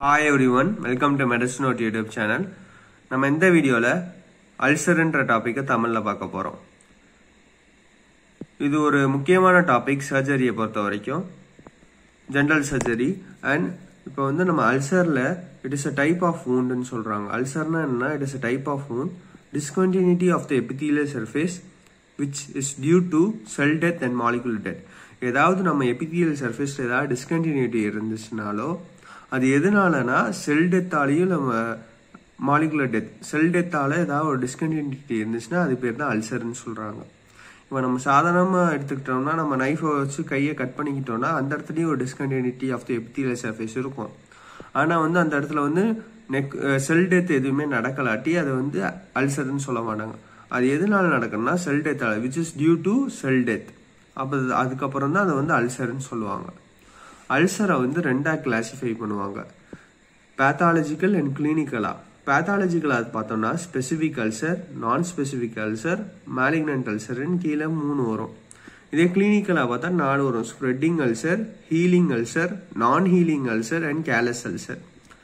hi everyone welcome to மெடிசனோட் YouTube channel நம்ம இந்த வீடியோவில் அல்சர்ன்ற டாப்பிக்கை தமிழில் பார்க்க போகிறோம் இது ஒரு முக்கியமான டாபிக் சர்ஜரியை பொறுத்த வரைக்கும் ஜென்ரல் சர்ஜரி அண்ட் இப்போ வந்து நம்ம அல்சரில் it is a type of woundன்னு சொல்கிறாங்க அல்சர்னா என்ன it is a type of wound discontinuity of the epithelial surface which is due to cell death and molecular death ஏதாவது நம்ம எபித்தியல் சர்ஃபேஸில் ஏதாவது டிஸ்கண்டினியூட்டி இருந்துச்சுனாலோ அது எதனாலனா செல் டெத்தாலையும் நம்ம மாலிகுலர் டெத் செல் டெத்தால ஏதாவது ஒரு டிஸ்கண்டினியூட்டி இருந்துச்சுன்னா அது பேர் தான் அல்சர்னு சொல்கிறாங்க இப்போ நம்ம சாதாரணமாக எடுத்துக்கிட்டோம்னா நம்ம நைஃபை வச்சு கையை கட் பண்ணிக்கிட்டோம்னா அந்த இடத்துலையும் ஒரு discontinuity of the epithelial surface இருக்கும் ஆனால் வந்து அந்த இடத்துல வந்து நெக் செல் டெத் எதுவுமே நடக்கலாட்டி அதை வந்து அல்சர்னு சொல்ல மாட்டாங்க அது எதனால நடக்குதுன்னா செல் டெத்தால which is due to cell death அப்போ அதுக்கப்புறம் தான் அதை வந்து அல்சர்னு சொல்லுவாங்க அல்சரை வந்து ரெண்டாக கிளாசிஃபை பண்ணுவாங்க பேத்தாலஜிக்கல் அண்ட் கிளினிக்கலா பேத்தாலஜிக்கல் அது பார்த்தோம்னா specific ulcer non specific ulcer malignant அல்சர்னு கீழே மூணு வரும் இதே கிளினிக்கலாக பார்த்தா நாலு வரும் spreading ulcer healing ulcer non healing ulcer and callous ulcer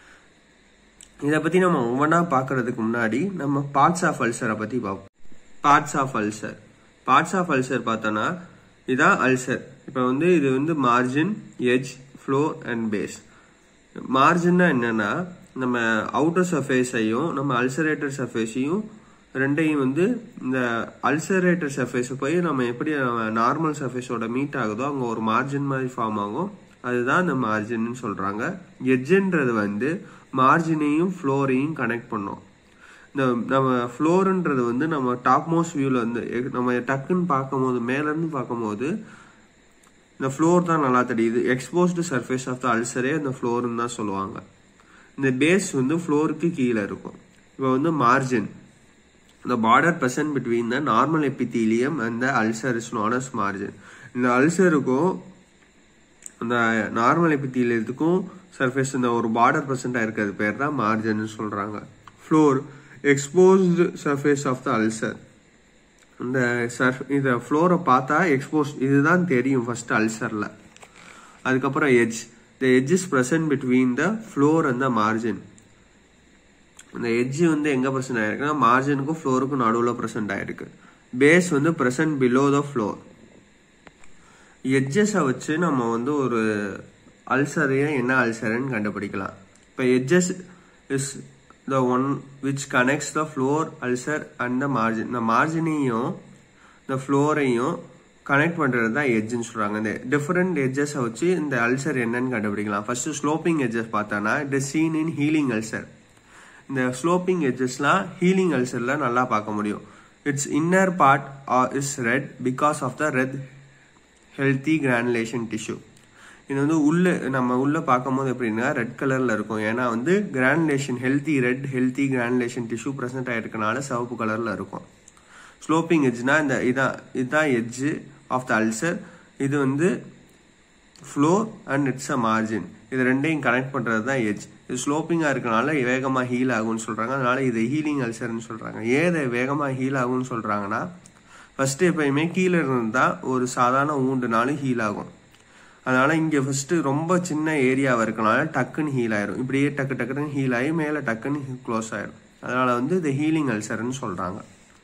இதை பற்றி நம்ம ஒவ்வொன்றா பார்க்கறதுக்கு முன்னாடி நம்ம பார்ட்ஸ் ஆஃப் அல்சரை பற்றி பார்ப்போம் parts of ulcer parts of ulcer பார்த்தோன்னா இதான் அல்சர் இப்போ வந்து இது வந்து margin edge floor and base மார்ஜின்னா என்னன்னா நம்ம அவுட்டர் சர்ஃபேஸையும் நம்ம அல்சரேட்டர் சர்ஃபேஸையும் ரெண்டையும் வந்து இந்த அல்சரேட்டர் சர்ஃபேஸை போய் நம்ம எப்படி நம்ம நார்மல் சர்ஃபேஸோட மீட் ஆகுதோ அங்கே ஒரு மார்ஜின் மாதிரி ஃபார்ம் ஆகும் அதுதான் இந்த மார்ஜின்னு சொல்கிறாங்க எட்ஜுன்றது வந்து மார்ஜினையும் ஃப்ளோரையும் கனெக்ட் பண்ணும் இந்த நம்ம ஃப்ளோருன்றது வந்து நம்ம டாப் மோஸ்ட் வியூவில் வந்து நம்ம டக்குன்னு பார்க்கும்போது மேலேருந்து பார்க்கும்போது இந்த ஃப்ளோர் தான் நல்லா தெரியுது எக்ஸ்போஸ்டு சர்ஃபேஸ் ஆஃப் த அல்சரே அந்த ஃப்ளோர்னு தான் சொல்லுவாங்க இந்த பேஸ் வந்து ஃப்ளோருக்கு கீழே இருக்கும் இப்போ வந்து margin the border present between the normal epithelium and the ulcer is known as margin இந்த அல்சருக்கும் அந்த நார்மல் எபித்தீலியத்துக்கும் சர்ஃபேஸ் இந்த ஒரு பார்டர் ப்ரெசென்ட் இருக்கிறது பேர் தான் மார்ஜின்னு சொல்கிறாங்க floor exposed surface of the ulcer இந்த சர்ஃப் இந்த ஃப்ளோரை பார்த்தா எக்ஸ்போஸ் இதுதான் தெரியும் ஃபர்ஸ்ட் அல்சரில் அதுக்கப்புறம் edge the edge is present between the floor and the margin இந்த எட்ஜ் வந்து எங்கே ப்ரெசென்ட் ஆயிருக்குன்னா மார்ஜினுக்கும் ஃப்ளோருக்கும் நடுவில் ப்ரெசென்ட் ஆயிருக்கு பேஸ் வந்து ப்ரெசென்ட் பிலோ த ஃப்ளோர் எட்ஜஸை வச்சு நம்ம வந்து ஒரு அல்சரையே என்ன அல்சர்னு கண்டுபிடிக்கலாம் இப்போ edges is the one which connects the floor ulcer and the margin இந்த மார்ஜினையும் இந்த ஃப்ளோரையும் கனெக்ட் பண்ணுறது தான் எட்ஜுன்னு சொல்கிறாங்க இந்த டிஃப்ரெண்ட் எட்ஜஸை வச்சு இந்த அல்சர் என்னன்னு கண்டுபிடிக்கலாம் ஃபர்ஸ்ட் ஸ்லோப்பிங் எட்ஜஸ் பார்த்தோன்னா it is seen in healing ulcer இந்த ஸ்லோப்பிங் எட்ஜஸ்லாம் ஹீலிங் அல்சரில் நல்லா பார்க்க முடியும் it's inner part is red because of the red healthy granulation tissue இது வந்து உள்ள நம்ம உள்ள பார்க்கும்போது எப்படின்னா ரெட் கலர்ல இருக்கும் ஏன்னா வந்து granulation healthy red healthy granulation tissue present ஆயிருக்கனால சிவப்பு கலர்ல இருக்கும் ஸ்லோப்பிங் எட்ஜ்னா இந்த இதான் இதுதான் எட்ஜு ஆஃப் த அல்சர் இது வந்து floor and it's a margin இது ரெண்டையும் கனெக்ட் பண்ணுறது தான் எட்ஜ் இது ஸ்லோப்பிங்காக இருக்கனால வேகமாக ஹீல் ஆகும்னு சொல்கிறாங்க அதனால இது ஹீலிங் அல்சர்னு சொல்கிறாங்க ஏன் இதை வேகமாக ஹீல் ஆகும்னு சொல்கிறாங்கன்னா ஃபர்ஸ்ட் எப்பயுமே கீழே இருந்தால் ஒரு சாதாரண ஊண்டுனாலும் ஹீல் ஆகும் அதனால இங்கே ஃபர்ஸ்ட் ரொம்ப சின்ன ஏரியாவாக இருக்கனால டக்குன்னு ஹீல் ஆயிரும் இப்படியே டக்கு டக்குன்னு ஹீல் ஆகி மேலே டக்குன்னு க்ளோஸ் ஆயிரும் அதனால வந்து இது ஹீலிங் அல்சர்னு சொல்கிறாங்க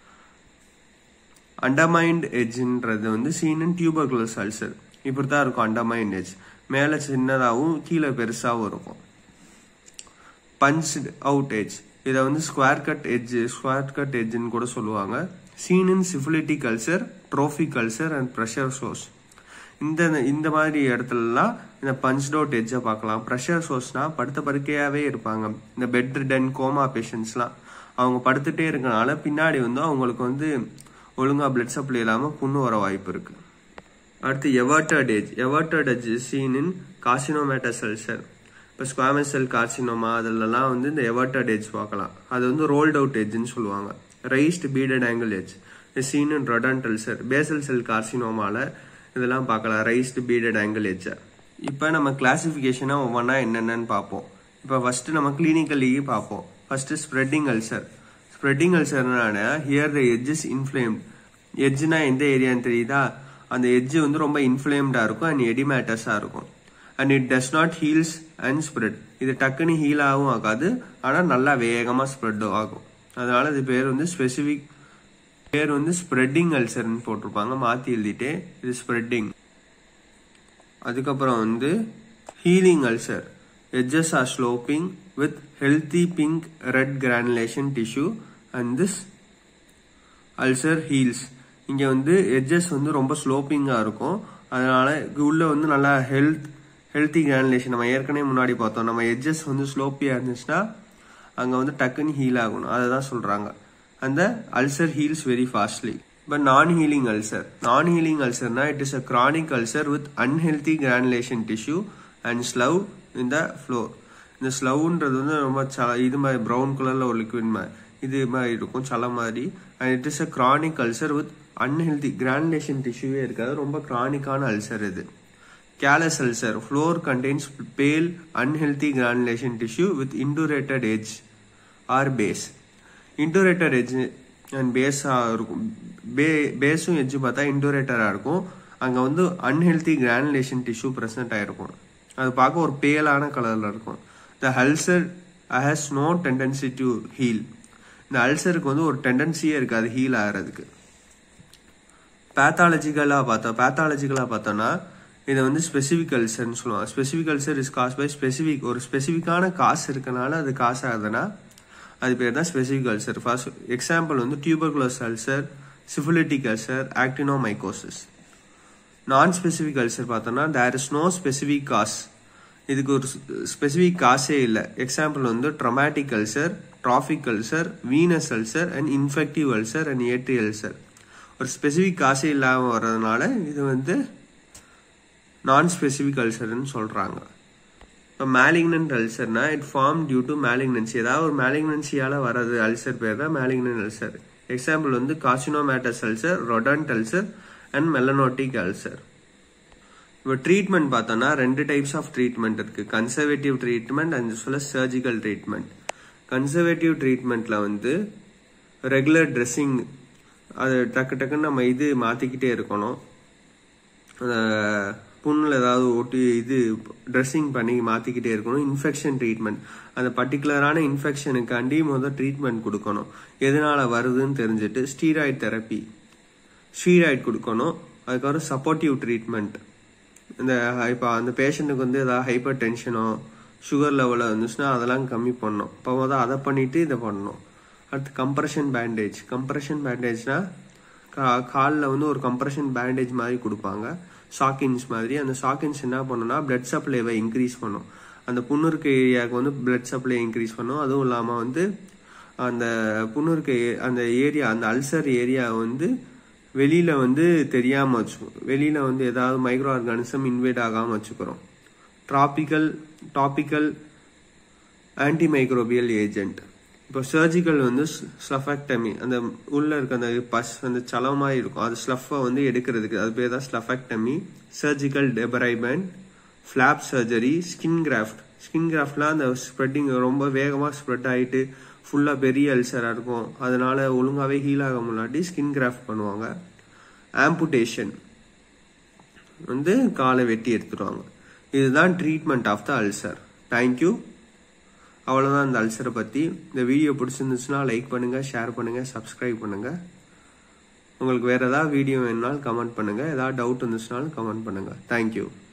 அண்டமைண்ட் எட்ஜ்ன்றது வந்து சீன் இன் டியூபர்குலஸ் அல்சர் இப்படி தான் இருக்கும் அண்டமைண்ட் எட்ஜ் மேலே சின்னதாகவும் கீழே பெருசாகவும் இருக்கும் பஞ்ச் அவுட் எட்ஜ் இதை வந்து square cut edge square cut எட்ஜ்னு கூட சொல்லுவாங்க seen in syphilitic culture trophy culture and pressure sores இந்த இந்த மாதிரி இடத்துலலாம் இந்த பஞ்ச் அவுட் எட்ஜை பார்க்கலாம் ப்ரெஷர் சோர்ஸ்னா படுத்த படுக்கையாகவே இருப்பாங்க இந்த பெட் ரிடன் கோமா பேஷண்ட்ஸ்லாம் அவங்க படுத்துட்டே இருக்கனால பின்னாடி வந்து அவங்களுக்கு வந்து ஒழுங்காக பிளட் சப்ளை இல்லாமல் புண்ணு வர வாய்ப்பு இருக்குது அடுத்து everted edge everted edge seen in carcinomatous ulcer இப்போ ஸ்குவாமஸ் செல் கார்சினோமா அதிலலாம் வந்து இந்த எவர்டட் ஏஜ் பார்க்கலாம் அது வந்து ரோல்ட் அவுட் ஏஜ்னு சொல்லுவாங்க raised beaded angle edge seen in rodent ulcer basal cell கார்சினோமால இதெல்லாம் பார்க்கலாம் ரைஸ்ட் பீடட் ஆங்கிள் ஏஜ் இப்போ நம்ம கிளாசிஃபிகேஷனாக ஒவ்வொன்றா என்னென்னு பார்ப்போம் இப்போ ஃபர்ஸ்ட் நம்ம கிளினிக்கலி பார்ப்போம் ஃபர்ஸ்ட் ஸ்ப்ரெட்டிங் அல்சர் ஸ்ப்ரெட்டிங் அல்சர்னால ஹியர் த எட்ஜஸ் இன்ஃப்ளேம்ட் எட்ஜ்னா எந்த ஏரியான்னு தெரியுதா அந்த எட்ஜ் வந்து ரொம்ப இன்ஃப்ளேம்டாக இருக்கும் அண்ட் எடிமேட்டஸாக இருக்கும் and it does not heals and spread இது டக்குன்னு ஹீல் ஆகும் ஆகாது ஆனால் நல்லா வேகமாக ஸ்ப்ரெட்டும் ஆகும் அதனால இது பேர் வந்து ஸ்பெசிஃபிக் பேர் வந்து ஸ்ப்ரெட்டிங் அல்சர்னு போட்டிருப்பாங்க மாற்றி எழுதிட்டே இது ஸ்ப்ரெட்டிங் அதுக்கப்புறம் வந்து healing ulcer edges are sloping with healthy pink red granulation tissue and this ulcer heals இங்கே வந்து எட்ஜஸ் வந்து ரொம்ப ஸ்லோப்பிங்காக இருக்கும் அதனால உள்ள வந்து நல்லா ஹெல்த் ஹெல்த்தி கிரானுலேஷன் நம்ம ஏற்கனவே முன்னாடி பார்த்தோம் நம்ம எட்ஜஸ் வந்து ஸ்லோப்பியாக இருந்துச்சுன்னா அங்கே வந்து டக்குன்னு ஹீல் ஆகணும் அதை தான் சொல்கிறாங்க அந்த ulcer heals very fastly but non healing ulcer non healing அல்சர்னா it is a chronic ulcer with unhealthy granulation tissue and slough in the floor இந்த ஸ்லவ்ன்றது வந்து ரொம்ப ச- இது மாதிரி ப்ரௌன் கலரில் ஒரு லிக்விட் மாதிரி இது மாதிரி இருக்கும் சல மாதிரி and it is a chronic ulcer with unhealthy granulation டிஷ்யூவே இருக்காது ரொம்ப கிரானிக்கான அல்சர் இது callous ulcer floor contains pale unhealthy granulation tissue with indurated edge or base indurated edge and பேஸாக இருக்கும் பே பேஸும் எட்ஜும் பார்த்தா இண்டூரேட்டராக இருக்கும் அங்கே வந்து அன்ஹெல்தி கிரானுலேஷன் டிஷ்யூ ப்ரெசென்ட் ஆகிருக்கும் அது பார்க்க ஒரு பேலான கலரில் இருக்கும் the ulcer has no tendency to heal இந்த அல்சருக்கு வந்து ஒரு டெண்டன்சியே இருக்காது ஹீல் ஆகிறதுக்கு பேத்தாலஜிக்கலாக பார்த்தோம் பேத்தாலஜிக்கலாக பார்த்தோம்னா இதை வந்து ஸ்பெசிஃபிக் அல்சர்னு சொல்லுவாங்க specific ulcer is cause by specific ஒரு ஸ்பெசிஃபிக்கான காசு இருக்கனால அது காசு ஆகுதுன்னா அது பேர் தான் ஸ்பெசிஃபிக் அல்சர் ஃபர்ஸ்ட் எக்ஸாம்பிள் வந்து tuberculous ulcer syphilitic ulcer actinomycosis non specific ulcer பார்த்தோம்னா there is no specific cause இதுக்கு ஒரு ஸ்பெசிஃபிக் காசே இல்லை எக்ஸாம்பிள் வந்து traumatic ulcer trophic ulcer venous ulcer and infective ulcer and artery ulcer ஒரு specific காசே இல்லாமல் வர்றதுனால இது வந்து நான் ஸ்பெசிஃபிக் அல்சர்னு சொல்கிறாங்க இப்போ மேலிக்னன்ட் அல்சர்னா it form due to malignancy ஏதாவது ஒரு மேலிக்னன்சியால் வர்றது அல்சர் பேர் தான் மேலிக்னன்ட் அல்சர் எக்ஸாம்பிள் வந்து carcinomatous ulcer rodent ulcer and melanotic ulcer இப்போ ட்ரீட்மெண்ட் பார்த்தோம்னா ரெண்டு டைப்ஸ் ஆஃப் ட்ரீட்மெண்ட் இருக்கு கன்சர்வேட்டிவ் ட்ரீட்மெண்ட் அண்ட் சொல்ல சர்ஜிக்கல் ட்ரீட்மெண்ட் கன்சர்வேட்டிவ் ட்ரீட்மெண்ட்ல வந்து ரெகுலர் ட்ரெஸ்ஸிங் அது டக்கு டக்குன்னு நம்ம இது மாற்றிக்கிட்டே இருக்கணும் அந்த புண்ணில் ஏதாவது ஒட்டி இது ட்ரெஸ்ஸிங் பண்ணி மாற்றிக்கிட்டே இருக்கணும் இன்ஃபெக்ஷன் ட்ரீட்மெண்ட் அந்த பர்டிகுலரான இன்ஃபெக்ஷனுக்காண்டி முதல் ட்ரீட்மெண்ட் கொடுக்கணும் எதனால வருதுன்னு தெரிஞ்சுட்டு ஸ்டீராய்டு தெரப்பி ஸ்டீராய்டு கொடுக்கணும் அதுக்கப்புறம் சப்போர்ட்டிவ் ட்ரீட்மெண்ட் இந்த இப்போ அந்த பேஷண்ட்டுக்கு வந்து ஏதாவது ஹைப்பர் டென்ஷனோ சுகர் லெவலில் இருந்துச்சுன்னா அதெல்லாம் கம்மி பண்ணணும் இப்போ முதல் அதை பண்ணிட்டு இதை பண்ணணும் அடுத்து கம்ப்ரெஷன் பேண்டேஜ் கம்ப்ரெஷன் பேண்டேஜ்னா காலில் வந்து ஒரு கம்ப்ரெஷன் பேண்டேஜ் மாதிரி கொடுப்பாங்க சாக்கின்ஸ் மாதிரி அந்த சாக்கின்ஸ் என்ன பண்ணுன்னா பிளட் சப்ளைவை இன்க்ரீஸ் பண்ணும் அந்த புண்ணு இருக்க ஏரியாவுக்கு வந்து பிளட் சப்ளை இன்க்ரீஸ் பண்ணும் அதுவும் இல்லாமல் வந்து அந்த புண்ணு இருக்க ஏ- அந்த ஏரியா அந்த அல்சர் ஏரியா வந்து வெளியில வந்து தெரியாம வச்சுக்கும் வெளியில வந்து ஏதாவது மைக்ரோ ஆர்கானிசம் இன்வேட் ஆகாம வச்சுக்கிறோம் ட்ராபிக்கல் டாபிக்கல் ஆன்டிமைக்ரோபியல் ஏஜென்ட் இப்போ சர்ஜிக்கல் வந்து ஸ்லஃபெக்டமி அந்த உள்ள இருக்க அந்த பஸ் அந்த சலமாய் இருக்கும் அது ஸ்லஃபை வந்து எடுக்கிறதுக்கு அது பேர் தான் sloughectomy surgical debridement flap surgery skin graft skin கிராஃப்ட்லாம் அந்த ஸ்ப்ரெட்டிங் ரொம்ப வேகமாக ஸ்ப்ரெட் ஆகிட்டு ஃபுல்லாக பெரிய அல்சராக இருக்கும் அதனால ஒழுங்காகவே ஹீல் ஆக முன்னாடி ஸ்கின் கிராஃப்ட் பண்ணுவாங்க ஆம்புடேஷன் வந்து காலை வெட்டி எடுத்துருவாங்க இதுதான் treatment of the ulcer thank you அவ்வளோதான் இந்த அல்சரை பற்றி இந்த வீடியோ பிடிச்சிருந்துச்சுன்னா லைக் பண்ணுங்கள் ஷேர் பண்ணுங்கள் சப்ஸ்கிரைப் பண்ணுங்கள் உங்களுக்கு வேறு ஏதாவது வீடியோ வேணுனாலும் கமெண்ட் பண்ணுங்கள் ஏதாவது டவுட் இருந்துச்சுனாலும் கமெண்ட் பண்ணுங்கள் தேங்க்யூ